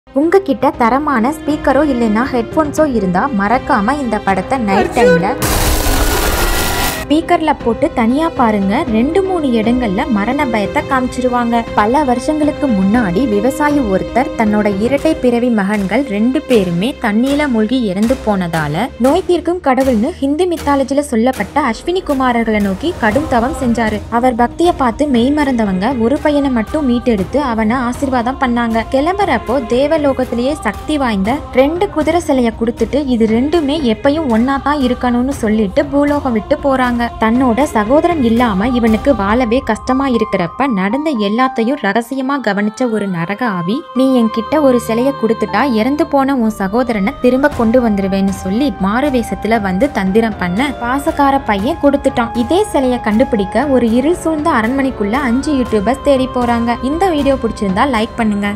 உங்ககிட்ட தரமான ஸ்பீக்கரோ இல்லைன்னா ஹெட்ஃபோன்ஸோ இருந்தா மறக்காம இந்த படத்தை நைட் டைம்ல ஸ்பீக்கர்ல போட்டு தனியா பாருங்க ரெண்டு மூணு இடங்கள்ல மரண பயத்தை காமிச்சிருவாங்க பல வருஷங்களுக்கு முன்னாடி விவசாயி ஒருத்தர் தன்னோட இரட்டை பிறவி மகன்கள் ரெண்டு பேருமே தண்ணீல மூழ்கி இறந்து போனதால நோய் தீர்க்கும் கடவுள்னு ஹிந்து மித்தாலஜில சொல்லப்பட்ட அஸ்வினி குமாரர்களை நோக்கி கடும் தவம் செஞ்சாரு அவர் பக்தியை பார்த்து மெய் மறந்தவங்க ஒரு பையனை மட்டும் மீட்டெடுத்து அவனை ஆசீர்வாதம் பண்ணாங்க கிளம்புறப்போ தேவலோகத்திலேயே சக்தி வாய்ந்த ரெண்டு குதிரை சிலைய கொடுத்துட்டு இது ரெண்டுமே எப்பயும் ஒன்னா தான் இருக்கணும்னு சொல்லிட்டு பூலோகம் விட்டு போறாங்க தன்னோட சகோதரன் இல்லாம இவனுக்கு வாழவே கஷ்டமா இருக்கிறப்ப நடந்த எல்லாத்தையும் ரகசியமா கவனிச்ச ஒரு நரக ஆவி நீ என்கிட்ட ஒரு சிலைய கொடுத்துட்டா இறந்து போன உன் சகோதரனை திரும்ப கொண்டு வந்துருவேன்னு சொல்லி மாறு வேஷத்துல வந்து தந்திரம் பண்ண பாசக்கார பையன் கொடுத்துட்டான் இதே சிலைய கண்டுபிடிக்க ஒரு இருள் சூழ்ந்த அரண்மனைக்குள்ள அஞ்சு யூடியூபர்ஸ் தேடி போறாங்க இந்த வீடியோ பிடிச்சிருந்தா லைக் பண்ணுங்க